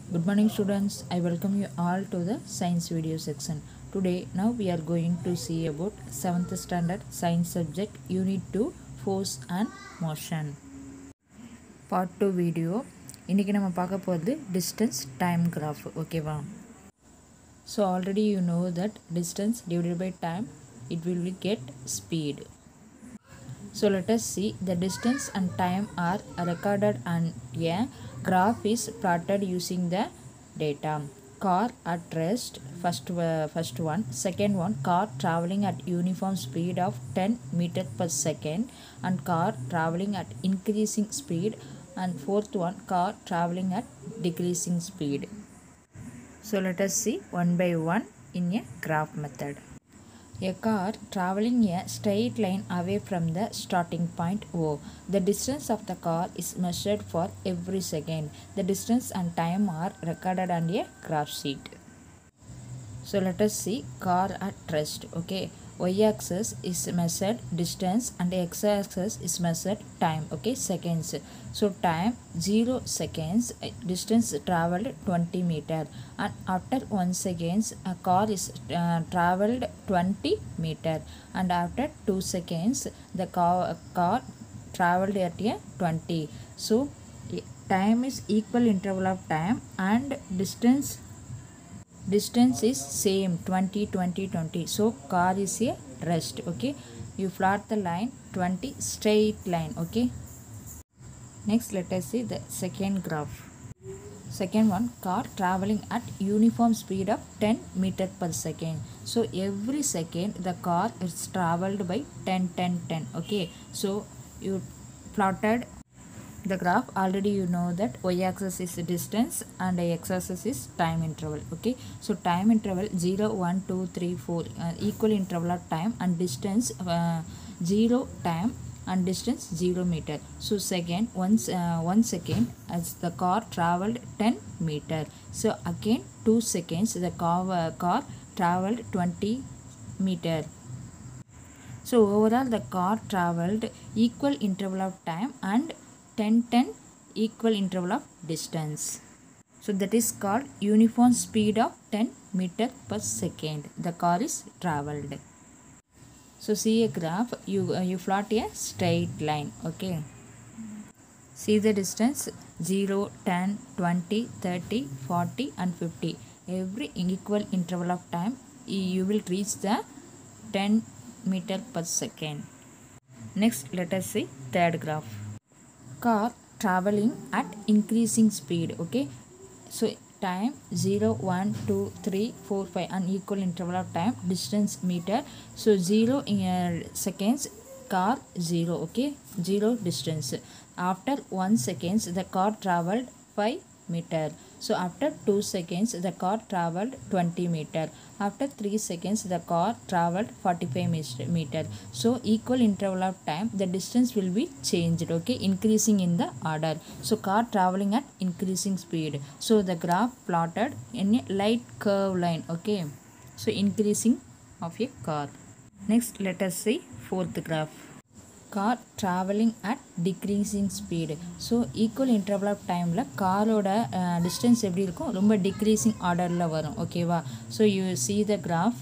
Good morning students. I welcome you all to the science video section. Today now we are going to see about 7th standard science subject unit 2 force and motion. Part 2 video இன்றைக்கி நம்ம பார்க்க போகிறது distance time graph ஓகேவா so already you know that distance divided by time it will be get speed So let us see the distance and time are recorded and a graph is plotted using the data. Car at rest, first, uh, first one. Second one, car traveling at uniform speed of 10 meter per second and car traveling at increasing speed and fourth one, car traveling at decreasing speed. So let us see one by one in a graph method. A car traveling a straight line away from the starting point O. The distance of the car is measured for every second. The distance and time are recorded on a graph sheet. So let us see car at rest. Okay, y-axis is measured distance and x-axis is measured time. Okay, seconds. So time 0 seconds. uh, Distance traveled 20 meter. And after 1 seconds, a car is uh, traveled 20 meter. And after 2 seconds, the car, car traveled at a 20. So i- time is equal interval of time and distance distance is same 20 20 20 so car is a rest okay you plot the line 20 straight line okay next let us see the second graph second one car traveling at uniform speed of 10 meter per second so every second the car is traveled by 10 10 10 okay so you plotted the graph already you know that y-axis is distance and x-axis is time interval okay so time interval 0 1 2 3 4 uh, equal interval of time and distance uh, 0 time and distance 0 meter so second once uh, one second as the car traveled 10 meter so again 2 seconds the car, uh, car traveled 20 meter so overall the car traveled equal interval of time and 10 10 equal interval of distance. So that is called uniform speed of 10 meter per second. The car is traveled. So see a graph, you, uh, you plot a straight line. Okay. See the distance 0, 10, 20, 30, 40 and 50. Every equal interval of time y- you will reach the 10 meter per second. Next let us see third graph. Car traveling at increasing speed. Okay. So time 0, 1, 2, 3, 4, 5 unequal interval of time distance meter. So 0 in uh, seconds car 0 okay 0 distance after 1 seconds the car traveled 5 meter so after 2 seconds the car traveled 20 meter after 3 seconds the car traveled 45 mis- meter so equal interval of time the distance will be changed okay increasing in the order so car traveling at increasing speed so the graph plotted in a light curve line okay so increasing of a car next let us see fourth graph car travelling at decreasing speed so equal interval of டைமில் காரோட distance எப்படி இருக்கும் ரொம்ப decreasing ஆர்டரில் வரும் ஓகேவா so you see the graph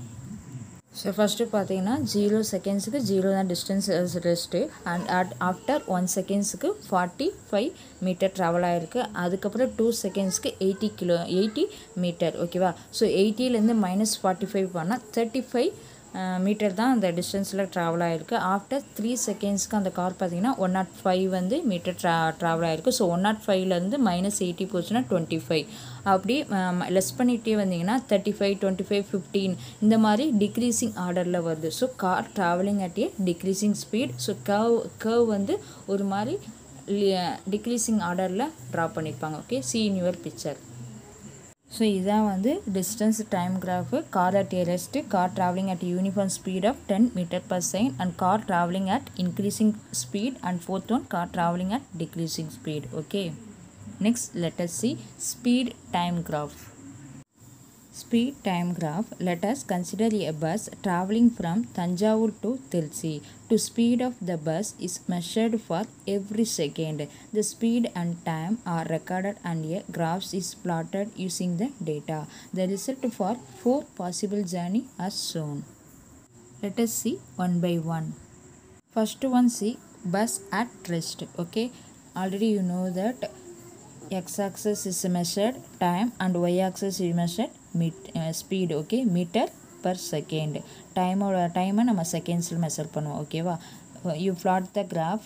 so first பார்த்தீங்கன்னா zero செகண்ட்ஸுக்கு ஜீரோ தான் distance rest and at after one செகண்ட்ஸுக்கு ஃபார்ட்டி ஃபைவ் மீட்டர் ட்ராவல் ஆகிருக்கு அதுக்கப்புறம் டூ செகண்ட்ஸ்க்கு எயிட்டி கிலோ எயிட்டி மீட்டர் ஓகேவா ஸோ எயிட்டிலேருந்து மைனஸ் ஃபார்ட்டி ஃபைவ் பண்ணால் தேர்ட்டி ஃபைவ் மீட்டர் தான் அந்த டிஸ்டன்ஸில் ட்ராவல் ஆகிருக்கு ஆஃப்டர் த்ரீ செகண்ட்ஸ்க்கு அந்த கார் பார்த்தீங்கன்னா ஒன் நாட் ஃபைவ் வந்து மீட்டர் ட்ரா ட்ராவல் ஆகிருக்கு ஸோ ஒன் நாட் ஃபைவ்லேருந்து மைனஸ் எயிட்டி போச்சுன்னா டுவெண்ட்டி ஃபைவ் அப்படி லெஸ் பண்ணிகிட்டே வந்தீங்கன்னா thirty five twenty five fifteen இந்த மாதிரி டிக்ரீசிங் ஆர்டரில் வருது so car travelling at a decreasing speed so curve curve வந்து ஒரு மாதிரி டிக்ரீசிங் ஆர்டரில் ட்ரா பண்ணியிருப்பாங்க okay see in your picture so இதான் வந்து distance time graph car at a rest car travelling at uniform speed of ten metre per second and car travelling at increasing speed and fourth one car travelling at decreasing speed okay next let's see speed time graph Speed time graph. Let us consider a bus traveling from Tanjavur to Tilsi. To speed of the bus is measured for every second. The speed and time are recorded and a graph is plotted using the data. The result for four possible journey are shown. Let us see one by one. First one see bus at rest. Okay, already you know that x-axis is measured time and y-axis is measured meet, uh, speed okay meter per second டைமோட டைமை நம்ம செகண்ட்ஸில் measure பண்ணுவோம் ஓகேவா you plot the graph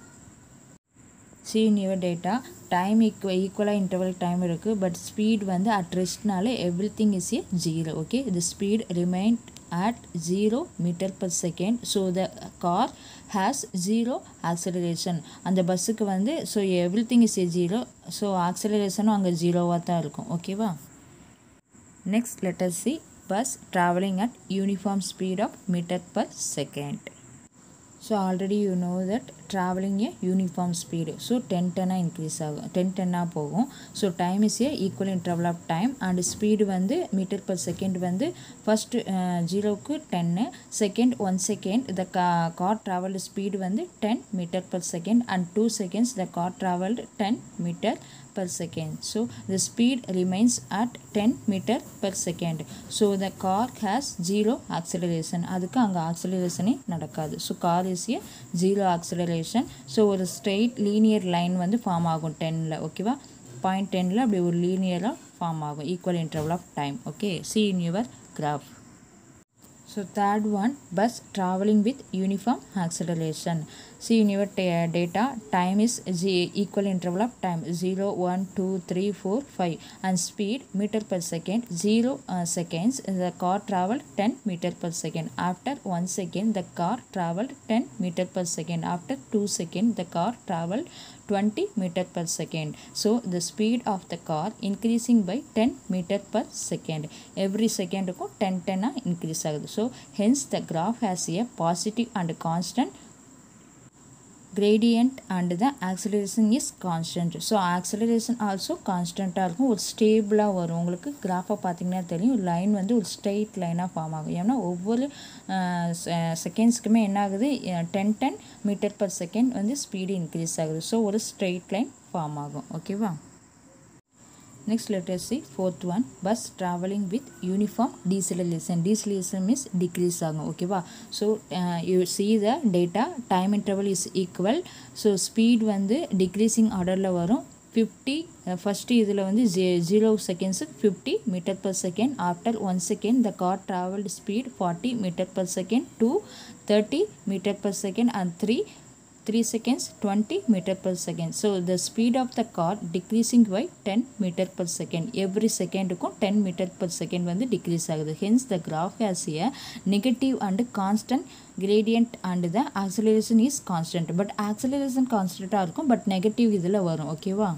see in your data time ஈக்குவ ஈக்குவலாக interval time இருக்குது but speed வந்து அட் ரெஸ்ட்னால everything is a zero okay the speed remain at 0 meter per second so the car has zero acceleration அந்த பஸ்ஸுக்கு வந்து so everything is a zero so ஆக்சலரேஷனும் அங்கே ஜீரோவாக தான் இருக்கும் ஓகேவா next letter C bus travelling at uniform speed of metre per second so already you know that travelling a uniform speed so ten டென்னாக இன்க்ரீஸ் ஆகும் ten டென்னாக போகும் so time is a equal interval of time and speed வந்து metre per second வந்து first ஜீரோவுக்கு டென்னு second one second the கா car travelled speed வந்து ten metre per second and two seconds the car travelled ten metre per second so the speed remains at 10 meter per second so the car has zero acceleration அதுக்கு அங்கே ஆக்சலரேஷனே நடக்காது so car is a zero acceleration so ஒரு straight linear line வந்து form ஆகும் டென்னில் ஓகேவா point டென்னில் அப்படி ஒரு லீனியராக ஃபார்ம் ஆகும் equal interval of time okay see in your graph So third one, bus traveling with uniform acceleration. See in your data, time is z- equal interval of time 0, 1, 2, 3, 4, 5 and speed meter per second 0 uh, seconds. The car traveled 10 meter per second. After 1 second, the car traveled 10 meter per second. After 2 seconds, the car traveled 20 meter per second. So the speed of the car increasing by 10 meter per second. Every second க்கும் 10 10 increase ஆகுது. So hence the graph has a positive and constant gradient and the acceleration is constant ஸோ acceleration also கான்ஸ்டண்ட்டாக இருக்கும் ஒரு ஸ்டேபிளாக வரும் உங்களுக்கு கிராஃபை பார்த்தீங்கன்னா தெரியும் லைன் வந்து ஒரு ஸ்ட்ரெயிட் லைனாக ஃபார்ம் ஆகும் ஏன்னா ஒவ்வொரு செகண்ட்ஸ்க்குமே என்ன ஆகுது ten ten metre per second வந்து ஸ்பீடு இன்க்ரீஸ் ஆகுது ஸோ ஒரு ஸ்ட்ரெயிட் லைன் ஃபார்ம் ஆகும் ஓகேவா Next let us see fourth one bus traveling with uniform deceleration. Deceleration means decrease ஆகும் ஓகேவா so you see the data time interval is equal so speed வந்து decreasing ஆர்டரில் வரும் fifty first இதில் வந்து ஜீ ஜீரோ செகண்ட்ஸுக்கு fifty metre per second after one second the car travelled speed forty metre per second two thirty metre per second and three 3 seconds 20 meter per second so the speed of the car decreasing by 10 meter per second every second க்கும் 10 meter per second வந்து decrease ஆகுது hence the graph has a negative and constant gradient and the acceleration is constant but acceleration கான்ஸ்டண்ட்டாக இருக்கும் but negative இதில் வரும் ஓகேவா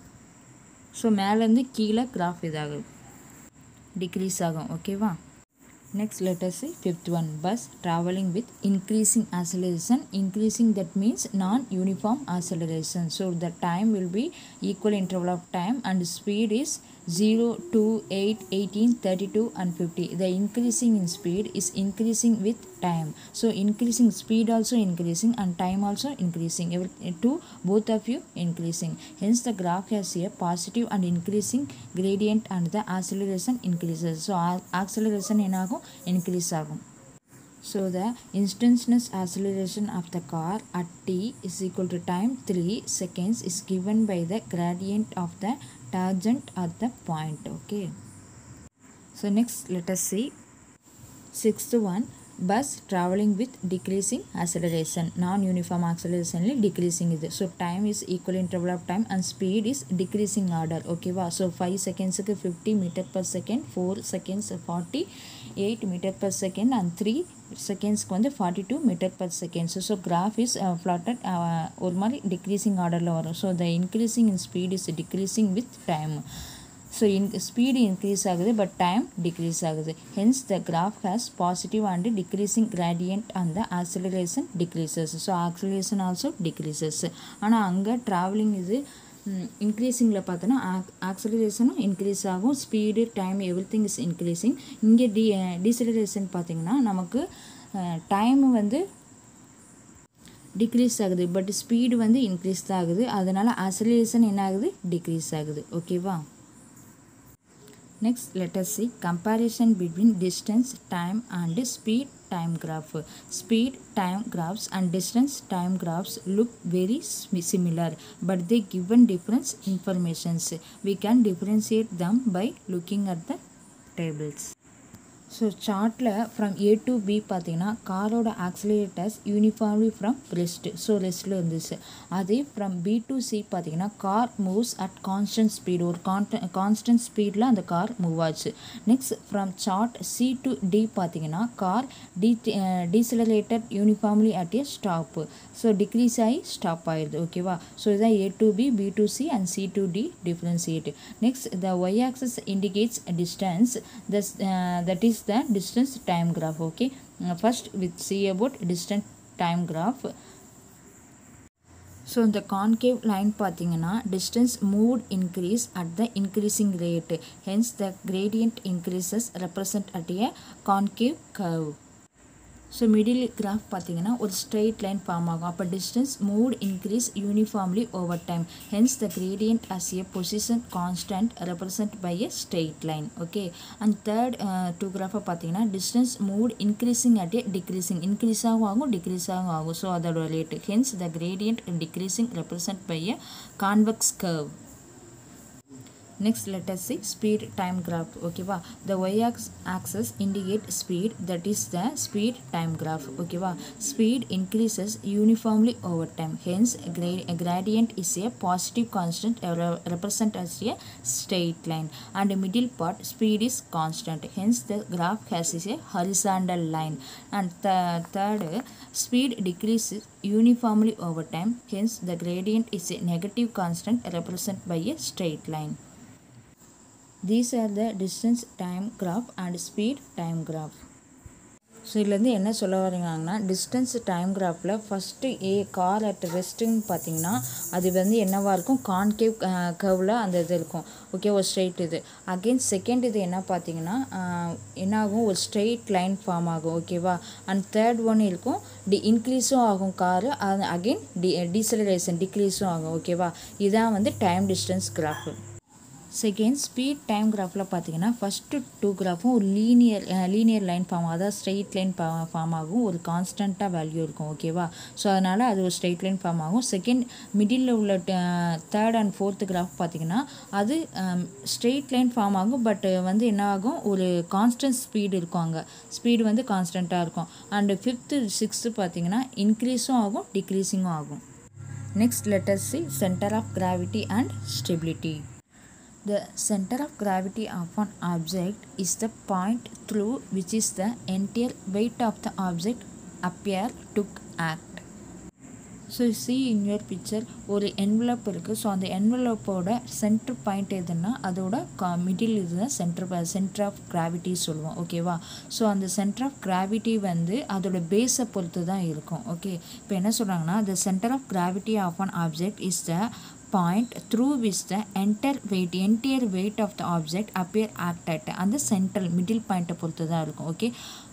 so மேலேருந்து கீழே கிராஃப் இதாகும் டிக்ரீஸ் ஆகும் ஓகேவா Next let us see fifth one bus traveling with increasing acceleration increasing that means non-uniform acceleration so the time will be equal interval of time and speed is 0 2 8 18 32 and 50 the increasing in speed is increasing with time so increasing speed also increasing and time also increasing every two both of you increasing hence the graph has a positive and increasing gradient and the acceleration increases so acceleration என்னாகும் increase ஆகும் So the instantaneous acceleration of the car at t is equal to time 3 seconds is given by the gradient of the tangent at the point. Okay. So next let us see sixth one bus traveling with decreasing acceleration non-uniform acceleration decreasing இது so time is equal interval of time and speed is decreasing order okay வா so 5 seconds க்கு 50 meter per second 4 seconds 40 8 meter per second and 3 செகண்ட்ஸ்க்கு வந்து forty two metre per seconds so graph is flatted ஒரு மாதிரி decreasing ஆர்டரில் வரும் so the increasing in speed is decreasing with time so in speed increase ஆகுது but time decrease ஆகுது hence the graph has positive and decreasing gradient அந்த acceleration decreases so acceleration also decreases ஆனால் அங்கே travelling இது இன்க்ரீஸிங்கில் பார்த்தோன்னா ஆக்சலரேஷனும் increase ஆகும் speed time everything is increasing இங்கே டி டீசலரேஷன் பார்த்தீங்கன்னா நமக்கு டைம் வந்து டிக்ரீஸ் ஆகுது பட் ஸ்பீடு வந்து இன்க்ரீஸ் தான் ஆகுது அதனால் அசலேஷன் என்ன ஆகுது டிக்ரீஸ் ஆகுது ஓகேவா Next, let us see comparison between distance, time and speed time graph. Speed time graphs and distance time graphs look very similar, but they given different informations. We can differentiate them by looking at the tables. ஸோ சார்ட்டில் from A to B பார்த்தீங்கன்னா காரோட accelerates uniformly from rest so ரெஸ்ட்டில் இருந்துச்சு அதே from B to C பார்த்தீங்கன்னா car moves at constant speed ஒரு கான்ட கான்ஸ்டன்ட் ஸ்பீடில் அந்த கார் மூவ் ஆச்சு next from chart C to D பார்த்தீங்கன்னா கார் டி decelerated uniformly at a stop so decrease ஆகி ஸ்டாப் ஆயிடுது ஓகேவா ஸோ இதுதான் A to B B to C and C to D differentiate next the y axis indicates distance thus that is the distance time graph okay uh, first we see about distance time graph so இந்த concave line பார்த்தீங்கன்னா distance moved increase at the increasing rate hence the gradient increases represent at a concave curve so middle graph பார்த்தீங்கன்னா ஒரு straight line form ஆகும் அப்போ distance moved increase uniformly over time hence the gradient as a position constant represent by a straight line okay and third two கிராஃபை பார்த்தீங்கன்னா distance moved increasing at a decreasing இன்க்ரீஸாகவும் ஆகும் டிக்ரீஸாகவும் ஆகும் so அதோட rate hence the gradient decreasing represent by a convex curve next let us see speed time graph ஓகேவா the y axis indicate speed that is the speed time graph ஓகேவா speed increases uniformly over time hence gra- gradient is a positive constant re- represent as a straight line and the middle part speed is constant hence the graph has is a horizontal line and th- third speed decreases uniformly over time hence the gradient is a negative constant represent by a straight line these are the distance time graph and speed time graph so இதுலேருந்து என்ன சொல்ல வரீங்கன்னா distance time கிராஃபில் first a car at ரெஸ்ட்டுன்னு பார்த்தீங்கன்னா அது வந்து என்னவாக இருக்கும் கான்கேவ் கர்வில் அந்த இது இருக்கும் ஓகே ஒரு ஸ்ட்ரெயிட் இது அகெயின் செகண்ட் இது என்ன பார்த்தீங்கன்னா என்ன ஆகும் ஒரு ஸ்ட்ரெயிட் லைன் ஃபார்ம் ஆகும் ஓகேவா அண்ட் தேர்ட் ஒன் இருக்கும் டி இன்க்ரீஸும் ஆகும் காரு அது அகெயின் டி டீசலரேஷன் டிக்ரீஸும் ஆகும் ஓகேவா இதான் வந்து time distance graph second speed time கிராஃபில் பார்த்தீங்கன்னா ஃபஸ்ட்டு டூ கிராஃபும் ஒரு லீனியர் லீனியர் லைன் ஃபார்ம் ஆகும் அதாவது ஸ்ட்ரெயிட் லைன் ஃபார்ம் ஆகும் ஒரு கான்ஸ்டண்ட்டாக வேல்யூ இருக்கும் ஓகேவா ஸோ அதனால் அது ஒரு ஸ்ட்ரெயிட் லைன் ஃபார்ம் ஆகும் செகண்ட் மிடில் உள்ள தேர்ட் அண்ட் ஃபோர்த்து கிராஃப் பார்த்தீங்கன்னா அது ஸ்ட்ரெயிட் லைன் ஃபார்ம் ஆகும் பட் வந்து என்ன ஆகும் ஒரு கான்ஸ்டன்ட் ஸ்பீடு இருக்கும் அங்கே ஸ்பீடு வந்து கான்ஸ்டண்ட்டாக இருக்கும் அண்டு ஃபிஃப்த்து சிக்ஸ்த்து பார்த்தீங்கன்னா இன்க்ரீஸும் ஆகும் டிக்ரீஸிங்கும் ஆகும் next let's see centre of gravity and stability The center of gravity of an object is the point through which is the entire weight of the object appear to act. So see in your picture ஒரு envelope இருக்குது so அந்த என்வலப்போட centre point எதுன்னா அதோட கா middle இதுதான் centre centre of gravity சொல்லுவோம் ஓகேவா ஸோ அந்த சென்டர் ஆஃப் கிராவிட்டி வந்து அதோட பேஸை பொறுத்து தான் இருக்கும் ஓகே இப்போ என்ன சொல்கிறாங்கன்னா the centre of gravity of an object is the point through which the entire weight entire weight of the object appear act at அந்த சென்ட்ரல் மிடில் பாயிண்ட்டை பொறுத்து தான் இருக்கும் ஓகே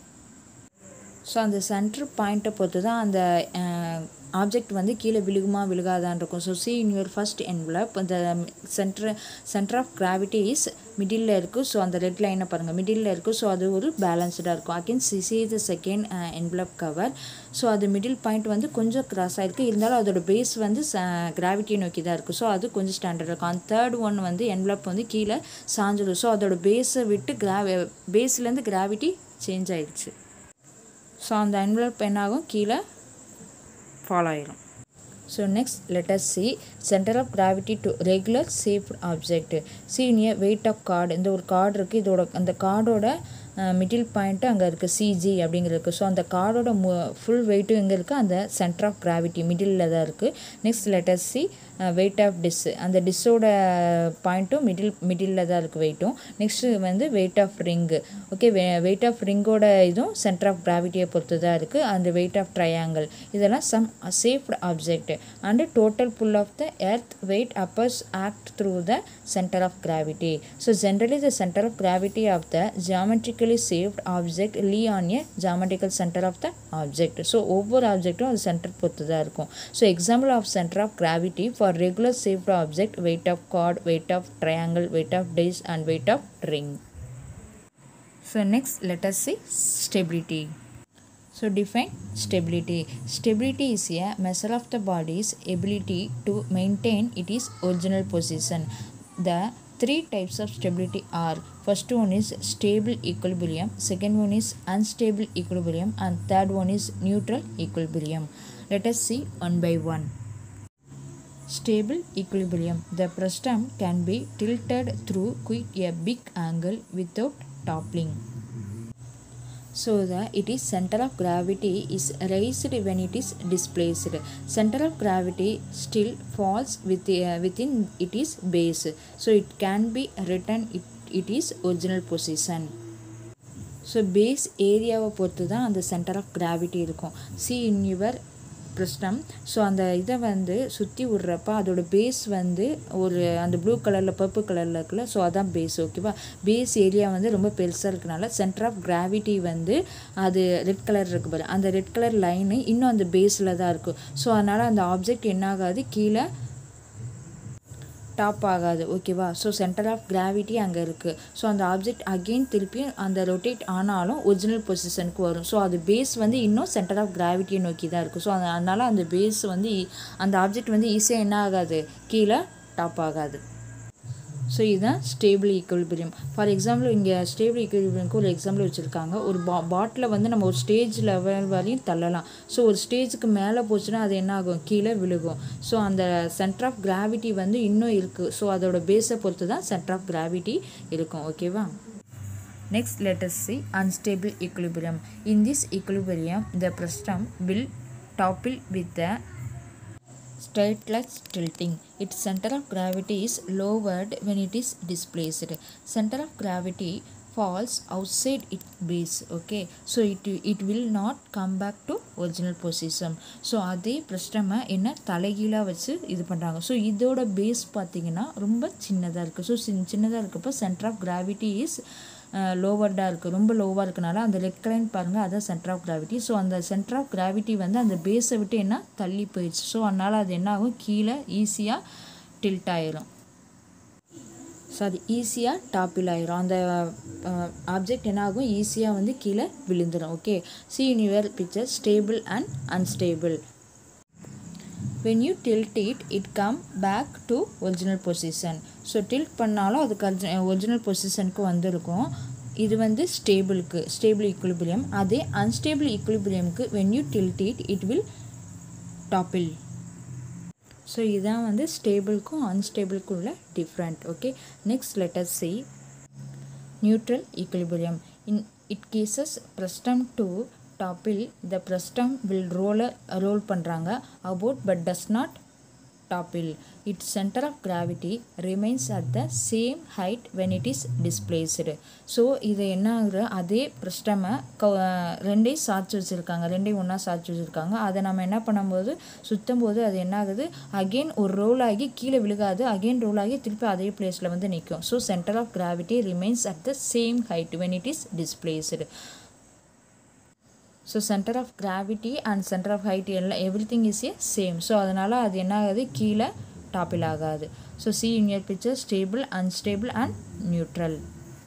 ஸோ அந்த சென்டர் பாயிண்ட்டை பொறுத்து தான் அந்த ஆப்ஜெக்ட் வந்து கீழே விழுகுமா விழுகாதான்னு இருக்கும் so see in your first envelope இந்த centre centre of gravity is middle இருக்குது ஸோ அந்த ரெட் லைனை பாருங்கள் மிடில் இருக்குது ஸோ அது ஒரு பேலன்ஸ்டாக இருக்கும் again see see the second envelope cover so அது மிடில் பாயிண்ட் வந்து கொஞ்சம் கிராஸ் ஆகிருக்கு இருந்தாலும் அதோட பேஸ் வந்து கிராவிட்டியை நோக்கி தான் இருக்குது ஸோ அது கொஞ்சம் ஸ்டாண்டர்ட் இருக்கும் அந்த தேர்ட் ஒன் வந்து என்வலப் வந்து கீழே சாஞ்சிடும் ஸோ அதோட பேஸை விட்டு கிராவி பேஸ்லேருந்து கிராவிட்டி சேஞ்ச் ஆயிடுச்சு ஸோ அந்த என்வலப் என்னாகும் கீழே ஃபாலோ ஆயிரும் so next let's see centre of gravity to regular shape object see near weight of card இந்த ஒரு கார்டு இருக்குது இதோட அந்த கார்டோட மிடில் பாயிண்ட்டு அங்கே இருக்குது சிஜி அப்படிங்கிறது ஸோ அந்த கார்டோட ஃபுல் வெயிட்டும் எங்கே இருக்குது அந்த சென்டர் ஆஃப் கிராவிட்டி மிடில் தான் இருக்குது next letter see weight of disc அந்த டிஸ்ஸோட பாயிண்ட்டும் மிடில் மிடில் தான் இருக்குது வெயிட்டும் நெக்ஸ்ட்டு வந்து weight of ring okay weight of ரிங்கோட இதுவும் சென்டர் ஆஃப் கிராவிட்டியை பொறுத்து தான் இருக்குது அந்த வெயிட் ஆஃப் ட்ரையாங்கிள் இதெல்லாம் some shaped object and total pull of the earth weight appears act through the centre of gravity so generally the centre of gravity of the geometrically shaped object lie on a geometrical centre of the object so ஒவ்வொரு ஆப்ஜெக்ட்டும் அது centre பொறுத்து தான் இருக்கும் so example of centre of gravity for regular shaped object weight of card weight of triangle weight of disc and weight of ring so next let us see stability so define stability stability is a measure of the body's ability to maintain its original position the three types of stability are first one is stable equilibrium second one is unstable equilibrium and third one is neutral equilibrium let us see one by one Stable equilibrium. The frustum can be tilted through quite a big angle without toppling. So the it is center of gravity is raised when it is displaced. Center of gravity still falls with, uh, within it is base. So it can be written it, it is original position. So base ஏரியாவை பொறுத்து தான் அந்த centre of gravity இருக்கும் see in your frustum so அந்த இதை வந்து சுற்றி விட்றப்ப அதோட பேஸ் வந்து ஒரு அந்த ப்ளூ கலரில் பர்பிள் கலரில் இருக்குல்ல ஸோ அதான் பேஸ் ஓகேவா பேஸ் ஏரியா வந்து ரொம்ப பெருசாக இருக்கனால சென்டர் ஆஃப் கிராவிட்டி வந்து அது ரெட் கலர் இருக்கு பாரு அந்த ரெட் கலர் லைனு இன்னும் அந்த பேஸில் தான் இருக்கும் ஸோ அதனால் அந்த ஆப்ஜெக்ட் என்ன ஆகாது கீழே டாப் ஆகாது ஓகேவா ஸோ சென்டர் ஆஃப் கிராவிட்டி அங்கே இருக்குது ஸோ அந்த ஆப்ஜெக்ட் அகெயின் திருப்பி அந்த ரொட்டேட் ஆனாலும் ஒரிஜினல் பொசிஷனுக்கு வரும் ஸோ அது பேஸ் வந்து இன்னும் சென்டர் ஆஃப் கிராவிட்டியை நோக்கி தான் இருக்குது ஸோ அதனால் அந்த பேஸ் வந்து அந்த ஆப்ஜெக்ட் வந்து ஈஸியாக என்ன ஆகாது கீழே டாப் ஆகாது ஸோ இதுதான் ஸ்டேபிள் ஈக்குவலிபிரியம் ஃபார் எக்ஸாம்பிள் இங்கே ஸ்டேபிள் ஈக்குவலிபிரியம்க்கு ஒரு எக்ஸாம்பிள் வச்சுருக்காங்க ஒரு பா பாட்டில் வந்து நம்ம ஒரு ஸ்டேஜ் லெவல் வரையும் தள்ளலாம் ஸோ ஒரு ஸ்டேஜுக்கு மேலே போச்சுன்னா அது என்ன ஆகும் கீழே விழுகும் ஸோ அந்த சென்டர் ஆஃப் கிராவிட்டி வந்து இன்னும் இருக்குது ஸோ அதோட பேஸை பொறுத்து தான் சென்டர் ஆஃப் கிராவிட்டி இருக்கும் ஓகேவா Next, let us see unstable equilibrium. In this equilibrium, the frustum will topple with the stateless tilting. Its center of gravity is lowered when it is displaced. Center of gravity falls outside its base okay so it it will not come back to original position so அதே பிரஸ்டமை என்ன தலைகீழாக வச்சு இது பண்ணுறாங்க so இதோட base பார்த்தீங்கன்னா ரொம்ப சின்னதாக இருக்குது ஸோ சின்னதாக இருக்கப்போ சென்டர் ஆஃப் கிராவிட்டி இஸ் லோவர்டாக இருக்குது ரொம்ப லோவாக இருக்கனால அந்த லெக் லைன் பாருங்கள் அதான் சென்டர் ஆஃப் கிராவிட்டி ஸோ அந்த சென்டர் ஆஃப் கிராவிட்டி வந்து அந்த பேஸை விட்டு என்ன தள்ளி போயிடுச்சு ஸோ அதனால் அது என்ன ஆகும் கீழே ஈஸியாக டில்ட் ஆயிரும் ஸோ அது ஈஸியாக டாப்பில் ஆயிரும் அந்த ஆப்ஜெக்ட் என்ன ஆகும் ஈஸியாக வந்து கீழே விழுந்துடும் okay see in your picture stable and unstable when you tilt it it come back to original position so tilt பண்ணாலும் அதுக்கு ஒரிஜினல் பொசிஷனுக்கு வந்திருக்கும் இது வந்து ஸ்டேபிளுக்கு ஸ்டேபிள் ஈக்குலிபிரியம் அதே அன்ஸ்டேபிள் ஈக்குலிபிரியம்க்கு when you tilt it it will topple so இதான் வந்து ஸ்டேபிளுக்கும் அன்ஸ்டேபிளுக்கும் உள்ள different okay next letter see neutral equilibrium in it cases frustum to topple the frustum will roller roll பண்ணுறாங்க about but does not topple it centre of gravity remains at the same height when it is displaced so இது என்ன ஆகுது அதே பிரஸ்டமை க ரெண்டையும் சாய்ச்சி வச்சுருக்காங்க ரெண்டையும் ஒன்றா சாய்ச்சி வச்சுருக்காங்க அதை நம்ம என்ன பண்ணும்போது சுற்றும் போது அது என்ன ஆகுது அகெயின் ஒரு ரோல் ஆகி கீழே விழுகாது அகெயின் ரோல் ஆகி திருப்பி அதே பிளேஸில் வந்து நிற்கும் so centre of gravity remains at the same height when it is displaced so centre of gravity and centre of height எல்லாம் everything is a same so அதனால் அது என்ன ஆகுது கீழே டாப்பில் ஆகாது so see in your picture stable unstable and neutral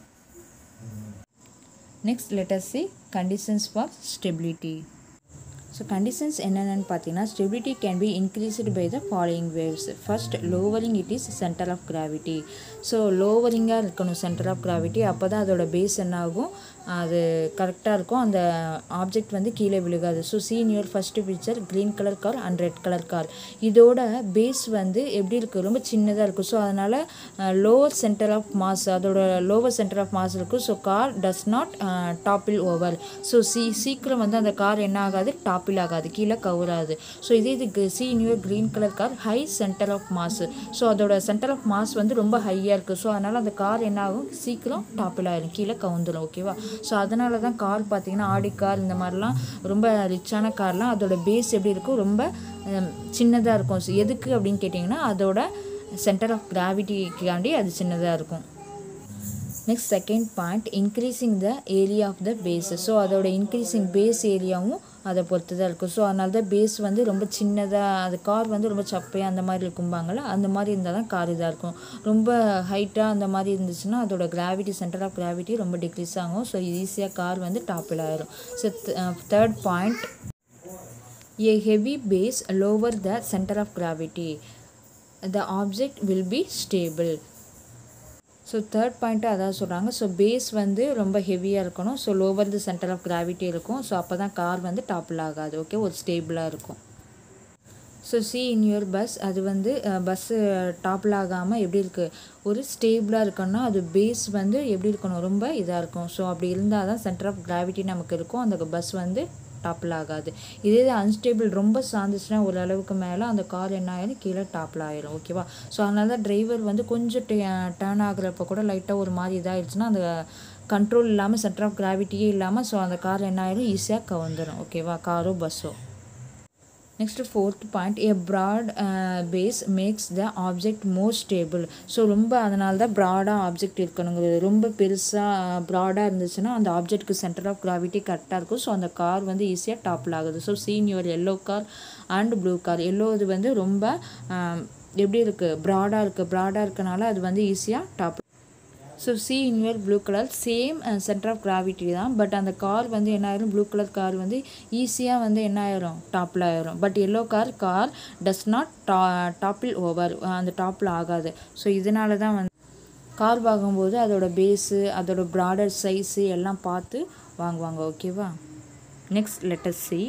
next letter see conditions for stability so conditions என்னென்னு பார்த்தீங்கன்னா stability can be increased by the following ways first lowering it is centre of gravity so லோவரிங்காக இருக்கணும் centre of gravity அப்போ தான் அதோட base என்ன ஆகும் அது கரெக்டாக இருக்கும் அந்த ஆப்ஜெக்ட் வந்து கீழே விழுகாது so see in your first picture green colour car and red colour car இதோட பேஸ் வந்து எப்படி இருக்குது ரொம்ப சின்னதாக இருக்கும் ஸோ அதனால் லோவர் சென்டர் ஆஃப் மாஸ் அதோட லோவர் சென்டர் ஆஃப் மாஸ் இருக்கும் so car does not topple over so see சீக்கிரம் வந்து அந்த கார் என்ன ஆகாது டாப்பில் ஆகாது கீழே கவுராது ஸோ இதே இதுக்கு see new green colour car high centre of mass so அதோட சென்டர் ஆஃப் மாஸ் வந்து ரொம்ப ஹையாக இருக்குது ஸோ அதனால் அந்த கார் என்ன ஆகும் சீக்கிரம் டாப்பில் ஆயிரும் கீழே கவுந்துடும் ஓகேவா ஸோ அதனால தான் கார் பார்த்தீங்கன்னா ஆடி கார் இந்த மாதிரிலாம் ரொம்ப ரிச்சான கார்லாம் அதோட பேஸ் எப்படி இருக்கும் ரொம்ப சின்னதாக இருக்கும் ஸோ எதுக்கு அப்படின்னு கேட்டிங்கன்னா அதோட சென்டர் ஆஃப் கிராவிட்டிக்காண்டி அது சின்னதாக இருக்கும் next second point increasing the area of the base so அதோட இன்க்ரீஸிங் பேஸ் ஏரியாவும் அதை பொறுத்து தான் இருக்கும் ஸோ அதனால தான் பேஸ் வந்து ரொம்ப சின்னதாக அது கார் வந்து ரொம்ப சப்பையாக அந்த மாதிரி இருக்கும்பாங்கள்ல அந்த மாதிரி இருந்தால் தான் கார் இதாக இருக்கும் ரொம்ப ஹைட்டாக அந்த மாதிரி இருந்துச்சுன்னா அதோட கிராவிட்டி சென்டர் ஆஃப் கிராவிட்டி ரொம்ப டிக்ரீஸ் ஆகும் ஸோ ஈஸியாக கார் வந்து டாப்பில் ஆயிரும் so third point a heavy base lower the centre of gravity the object will be stable so third point அதான் சொல்கிறாங்க ஸோ பேஸ் வந்து ரொம்ப ஹெவியாக இருக்கணும் so lower the centre of gravity இருக்கும் ஸோ அப்போ தான் கார் வந்து டாப்பில் ஆகாது ஓகே ஒரு ஸ்டேபிளாக இருக்கும் so see in your bus அது வந்து பஸ்ஸு டாப்பில் ஆகாமல் எப்படி இருக்குது ஒரு ஸ்டேபிளாக இருக்கணும்னா அது பேஸ் வந்து எப்படி இருக்கணும் ரொம்ப இதாக இருக்கும் ஸோ அப்படி இருந்தால் தான் சென்டர் ஆஃப் கிராவிட்டி நமக்கு இருக்கும் அந்த பஸ் வந்து டாப்பில் ஆகாது இதே அன்ஸ்டேபிள் ரொம்ப சார்ந்துச்சுன்னா ஒரு அளவுக்கு மேலே அந்த கார் என்ன ஆயிரும் கீழே டாப்பில் ஆயிரும் ஓகேவா ஸோ அதனால தான் டிரைவர் வந்து கொஞ்சம் டேர்ன் ஆகுறப்ப கூட லைட்டாக ஒரு மாதிரி இதாகிடுச்சுன்னா அந்த கண்ட்ரோல் இல்லாமல் சென்டர் ஆஃப் கிராவிட்டியே இல்லாமல் ஸோ அந்த கார் என்ன ஆயிரும் ஈஸியாக கவுந்துடும் ஓகேவா காரோ பஸ்ஸோ next fourth point a broad base makes the object more stable so ரொம்ப அதனால தான் ப்ராடாக ஆப்ஜெக்ட் இருக்கணுங்கிறது ரொம்ப பெருசாக ப்ராடாக இருந்துச்சுன்னா அந்த ஆப்ஜெக்ட்க்கு சென்டர் ஆஃப் கிராவிட்டி கரெக்டாக இருக்கும் ஸோ அந்த கார் வந்து ஈஸியாக டாப்பில் ஆகுது so see in your yellow car and blue car yellow இது வந்து ரொம்ப எப்படி இருக்குது ப்ராடாக இருக்குது ப்ராடாக இருக்கனால அது வந்து ஈஸியாக top so see in your blue colour same centre of gravity தான் பட் அந்த கார் வந்து என்ன ஆயிரும் ப்ளூ கலர் கார் வந்து ஈஸியாக வந்து என்ன ஆயிரும் டாப்பில் ஆயிரும் but yellow car car does not டா டாப்பில் ஓவர் அந்த டாப்பில் ஆகாது ஸோ இதனால தான் வந்து கார் வாங்கும்போது அதோட பேஸு அதோட ப்ராடர் சைஸு எல்லாம் பார்த்து வாங்குவாங்க ஓகேவா next letter see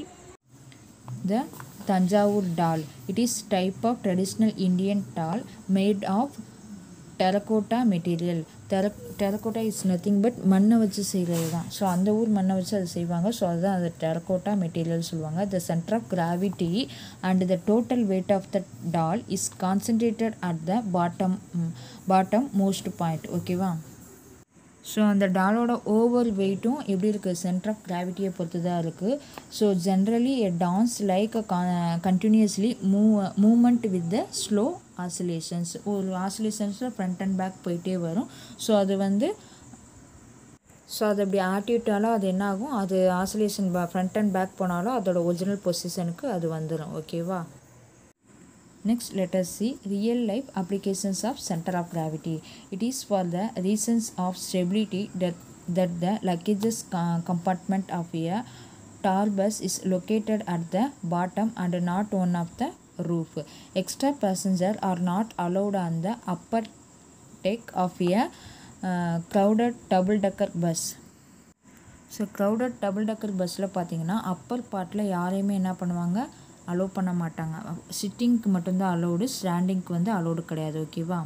the Thanjavur doll it is type of traditional Indian doll made of terracotta material டெர டெரக்கோட்டா இஸ் நத்திங் பட் மண்ணை வச்சு செய்கிறது தான் ஸோ அந்த ஊர் மண்ணை வச்சு அதை செய்வாங்க ஸோ அதுதான் அது டெரக்கோட்டா மெட்டீரியல் சொல்லுவாங்க the centre of gravity and the total weight of the doll is concentrated at the bottom bottom most point ஓகேவா ஸோ அந்த டாலோட ஓவர் வெயிட்டும் எப்படி இருக்குது சென்டர் ஆஃப் கிராவிட்டியை பொறுத்து தான் இருக்குது so generally a dance like a continuously move movement with the slow oscillations ஒரு ஆசிலேஷன்ஸில் ஃப்ரண்ட் அண்ட் பேக் போயிட்டே வரும் ஸோ அது வந்து ஸோ அது அப்படி ஆட்டிவிட்டாலும் அது என்ன ஆகும் அது ஆசிலேஷன் ஃப்ரண்ட் அண்ட் பேக் போனாலும் அதோட ஒரிஜினல் பொசிஷனுக்கு அது வந்துடும் ஓகேவா Next, let us see real life applications of center of gravity. It is for the reasons of stability that, that the luggages co- compartment of a tall bus is located at the bottom and not one of the roof. Extra passengers are not allowed on the upper deck of a uh, crowded double decker bus. So crowded double decker பஸ்ஸில் பார்த்தீங்கன்னா அப்பர் பார்ட்டில் யாரையுமே என்ன பண்ணுவாங்க allow பண்ண மாட்டாங்க சிட்டிங்க்கு மட்டும்தான் allowed ஸ்டாண்டிங்க்கு வந்து அலோடு கிடையாது ஓகேவா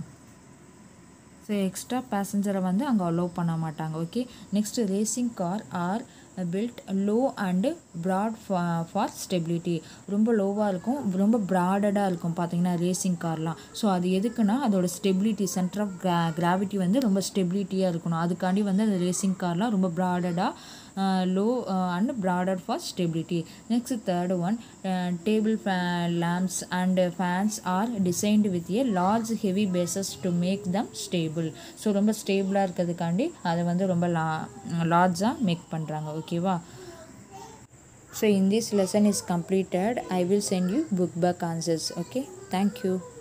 ஸோ எக்ஸ்ட்ரா பேசஞ்சரை வந்து அங்கே அலோவ் பண்ண மாட்டாங்க okay next racing car are built low and broad for stability ரொம்ப லோவாக இருக்கும் ரொம்ப ப்ராடடாக இருக்கும் பார்த்தீங்கன்னா ரேசிங் கார்லாம் ஸோ அது எதுக்குன்னா அதோட ஸ்டெபிலிட்டி சென்டர் ஆஃப் கிரா கிராவிட்டி வந்து ரொம்ப ஸ்டெபிலிட்டியாக இருக்கணும் அதுக்காண்டி வந்து அந்த ரேசிங் கார்லாம் ரொம்ப ப்ராடடாக low and broader for stability next third one table lamps and fans are designed with a large heavy bases to make them stable so ரொம்ப ஸ்டேபிளாக இருக்கிறதுக்காண்டி அதை வந்து ரொம்ப லா லார்ஜாக மேக் பண்ணுறாங்க ஓகேவா so in this lesson is completed I will send you book back answers okay thank you